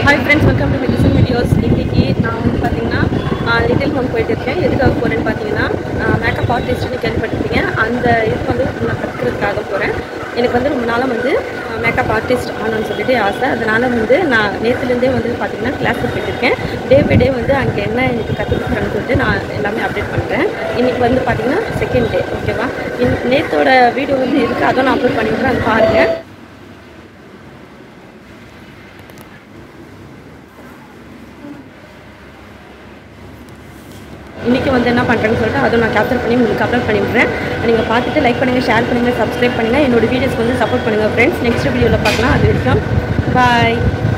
hi friends welcome to medicine videos இன்றைக்கி நான் வந்து பார்த்தீங்கன்னா லிட்டில் ஹோம் போயிட்டு இருக்கேன் எதுக்காக போகிறேன்னு பார்த்தீங்கன்னா மேக்கப் ஆர்டிஸ்ட்னு கேள்விப்பட்டிருப்பீங்க அந்த இதுக்கு வந்து நான் கற்றுக்கிறதுக்காக போகிறேன் எனக்கு வந்து ரொம்ப நாளாக வந்து மேக்கப் ஆர்டிஸ்ட் ஆகணும்னு சொல்லிட்டு ஆசை அதனால் வந்து நான் நேற்றுலேருந்தே வந்து பார்த்தீங்கன்னா கிளாஸுக்கு போயிட்டுருக்கேன் டே பை டே வந்து அங்கே என்ன எனக்கு கற்றுக்கிறேன்னு சொல்லிட்டு நான் எல்லாமே அப்டேட் பண்ணுறேன் இன்றைக்கி வந்து பார்த்தீங்கன்னா செகண்ட் டே ஓகேவா இன் நேற்றோட வீடியோ வந்து இருக்குது அதுவும் நான் அப்லோட் பண்ணிவிட்றேன் அது பாருங்கள் இன்றைக்கி வந்து என்ன பண்ணுறேன்னு சொல்லிட்டு அதுவும் நான் கேப்சர் பண்ணி உங்களுக்கு அப்லோட் பண்ணிவிட்றேன் நீங்கள் பார்த்துட்டு லைக் பண்ணுங்கள் ஷேர் பண்ணுங்கள் சப்ஸ்கிரைப் பண்ணுங்கள் என்னோட வீடியோஸ்க்கு வந்து சப்போர்ட் பண்ணுங்கள் ஃப்ரெண்ட்ஸ் நெக்ஸ்ட் வீடியோவில் பார்க்கலாம் அது வரைக்கும் பாய்